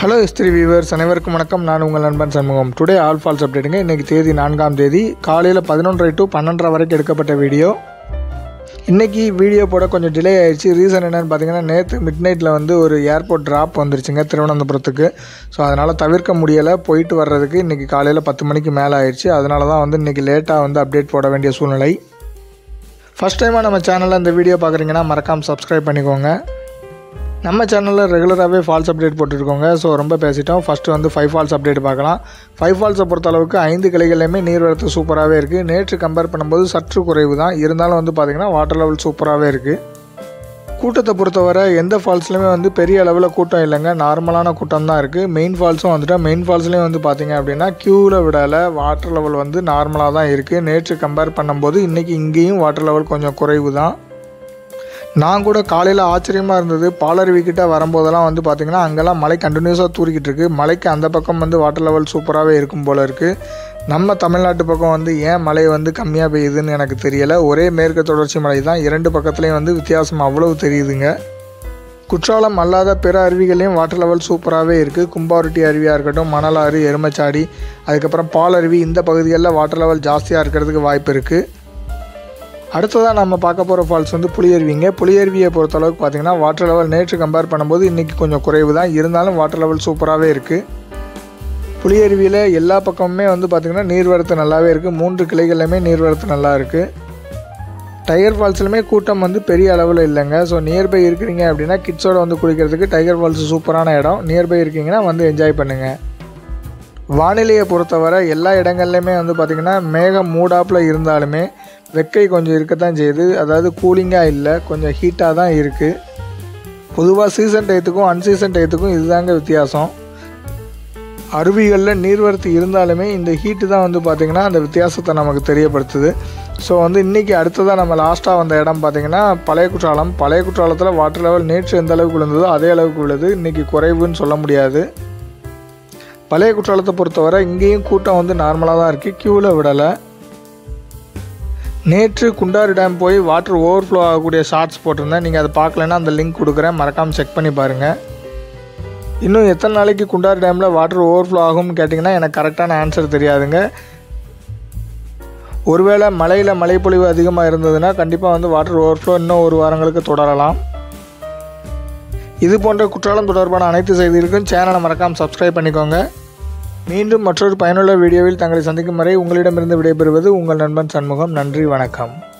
hello ஸ்திரி viewers அனைவருக்கும் வணக்கம் நான் உங்கள் நண்பன் சண்முகம் டுடே ஆல் ஃபால்ஸ் அப்டேட்டுங்க இன்றைக்கி தேதி நான்காம் தேதி காலையில் பதினொன்றரை டு பன்னெண்டரை வரைக்கும் எடுக்கப்பட்ட வீடியோ இன்றைக்கி வீடியோ போட கொஞ்சம் டிலே ஆயிடுச்சு ரீசன் என்னென்னு பார்த்தீங்கன்னா நேற்று மிட் நைட்டில் வந்து ஒரு ஏர்போர்ட் ட்ராப் வந்துருச்சுங்க திருவனந்தபுரத்துக்கு ஸோ அதனால் தவிர்க்க முடியலை போயிட்டு வர்றதுக்கு இன்றைக்கி காலையில் பத்து மணிக்கு மேலே ஆயிடுச்சு அதனால தான் வந்து இன்றைக்கி லேட்டாக வந்து அப்டேட் போட வேண்டிய சூழ்நிலை ஃபஸ்ட் டைமாக நம்ம சேனலில் இந்த வீடியோ பார்க்குறீங்கன்னா மறக்காமல் சப்ஸ்கிரைப் பண்ணிக்கோங்க நம்ம சேனலில் ரெகுலராகவே ஃபால்ஸ் அப்டேட் போட்டுருக்கோங்க ஸோ ரொம்ப பேசிட்டோம் ஃபஸ்ட்டு வந்து ஃபைவ் ஃபால்ஸ் அப்டேட் பார்க்கலாம் ஃபைவ் ஃபால்ஸை பொறுத்த அளவுக்கு ஐந்து கிளைகள்லையுமே நீர்வரத்து சூப்பராகவே இருக்குது நேற்று கம்பேர் பண்ணும்போது சற்று குறைவு தான் இருந்தாலும் வந்து பார்த்திங்கன்னா வாட்டர் லெவல் சூப்பராகவே இருக்குது கூட்டத்தை பொறுத்தவரை எந்த ஃபால்ஸ்லையுமே வந்து பெரிய அளவில் கூட்டம் இல்லைங்க நார்மலான கூட்டம் தான் இருக்குது மெயின் ஃபால்ஸும் வந்துட்டு மெயின் ஃபால்ஸ்லேயும் வந்து பார்த்திங்க அப்படின்னா க்யூவில் விடலை வாட்டர் லெவல் வந்து நார்மலாக தான் இருக்குது நேற்று கம்பேர் பண்ணும்போது இன்றைக்கி இங்கேயும் வாட்டர் லெவல் கொஞ்சம் குறைவு தான் நான் கூட காலையில் ஆச்சரியமாக இருந்தது பாலருவிக்கிட்ட வரும்போதெல்லாம் வந்து பார்த்திங்கன்னா அங்கெல்லாம் மழை கண்டினியூஸாக தூரிக்கிட்டு இருக்கு மலைக்கு அந்த பக்கம் வந்து வாட்டர் லெவல் சூப்பராகவே இருக்கும் போல் இருக்குது நம்ம தமிழ்நாட்டு பக்கம் வந்து ஏன் மழை வந்து கம்மியாக பெய்யுதுன்னு எனக்கு தெரியலை ஒரே மேற்கு தொடர்ச்சி மலை தான் இரண்டு பக்கத்துலேயும் வந்து வித்தியாசம் அவ்வளவு தெரியுதுங்க குற்றாலம் அல்லாத பிற அருவிகளையும் வாட்டர் லெவல் சூப்பராகவே இருக்குது கும்பாவரட்டி அருவியாக இருக்கட்டும் மணலாறு எருமச்சாடி அதுக்கப்புறம் பால் அருவி இந்த பகுதிகளில் வாட்டர் லெவல் ஜாஸ்தியாக இருக்கிறதுக்கு வாய்ப்பு இருக்குது அடுத்ததாக நம்ம பார்க்க போகிற ஃபால்ஸ் வந்து புளியருவிங்க புளியருவியை பொறுத்தளவுக்கு பார்த்தீங்கன்னா வாட்டர் லெவல் நேற்று கம்பேர் பண்ணும்போது இன்றைக்கி கொஞ்சம் குறைவு தான் இருந்தாலும் வாட்டர் லெவல் சூப்பராகவே இருக்குது புளியருவியில் எல்லா பக்கமுமே வந்து பார்த்திங்கன்னா நீர்வரத்து நல்லாவே இருக்குது மூன்று கிளைகள்லையுமே நீர்வரத்து நல்லா இருக்குது டைகர் ஃபால்ஸ்லையுமே கூட்டம் வந்து பெரிய அளவில் இல்லைங்க ஸோ நியர்பை இருக்கிறீங்க அப்படின்னா கிட்ஸோட வந்து குளிக்கிறதுக்கு டைகர் ஃபால்ஸ் சூப்பரான இடம் நியர்பை இருக்கீங்கன்னா வந்து என்ஜாய் பண்ணுங்கள் வானிலையை பொறுத்தவரை எல்லா இடங்கள்லையுமே வந்து பார்த்திங்கன்னா மேகம் மூடாப்பில் இருந்தாலுமே வெக்கை கொஞ்சம் இருக்கத்தான் செய்யுது அதாவது கூலிங்காக இல்லை கொஞ்சம் ஹீட்டாக தான் இருக்குது பொதுவாக சீசன் டயத்துக்கும் அன்சீசன் டயத்துக்கும் இதுதாங்க வித்தியாசம் அருவிகளில் நீர்வரத்து இருந்தாலுமே இந்த ஹீட்டு தான் வந்து பார்த்திங்கன்னா அந்த வித்தியாசத்தை நமக்கு தெரியப்படுத்துது ஸோ வந்து இன்றைக்கி அடுத்ததாக நம்ம லாஸ்ட்டாக வந்த இடம் பார்த்திங்கன்னா பழைய குற்றாலம் பழைய குற்றாலத்தில் வாட்டர் லெவல் நேற்று எந்த அளவுக்கு விழுந்ததோ அதே அளவுக்கு விழுது இன்றைக்கி குறைவுன்னு சொல்ல முடியாது பழைய குற்றாலத்தை பொறுத்தவரை இங்கேயும் கூட்டம் வந்து நார்மலாக தான் இருக்குது க்யூவில் விடலை நேற்று குண்டாறு டேம் போய் வாட்டர் ஓவர்ஃப்ளோ ஆகக்கூடிய ஷார்ட்ஸ் போட்டிருந்தேன் நீங்கள் அதை பார்க்கலன்னா அந்த லிங்க் கொடுக்குறேன் மறக்காமல் செக் பண்ணி பாருங்கள் இன்னும் எத்தனை நாளைக்கு குண்டாறு டேமில் வாட்டர் ஓவர்ஃப்ளோ ஆகும்னு கேட்டிங்கன்னா எனக்கு கரெக்டான ஆன்சர் தெரியாதுங்க ஒருவேளை மழையில் மழைப்பொழிவு அதிகமாக இருந்ததுன்னா கண்டிப்பாக வந்து வாட்டர் ஓவர்ஃப்ளோ இன்னும் ஒரு வாரங்களுக்கு தொடரலாம் இது போன்ற குற்றாலம் தொடர்பான அனைத்து செய்திகளுக்கும் சேனலை மறக்காமல் சப்ஸ்கிரைப் பண்ணிக்கோங்க மீண்டும் மற்றொரு பயனுள்ள வீடியோவில் தங்களை சந்திக்கும் வரை உங்களிடமிருந்து விடைபெறுவது உங்கள் நண்பன் சண்முகம் நன்றி வணக்கம்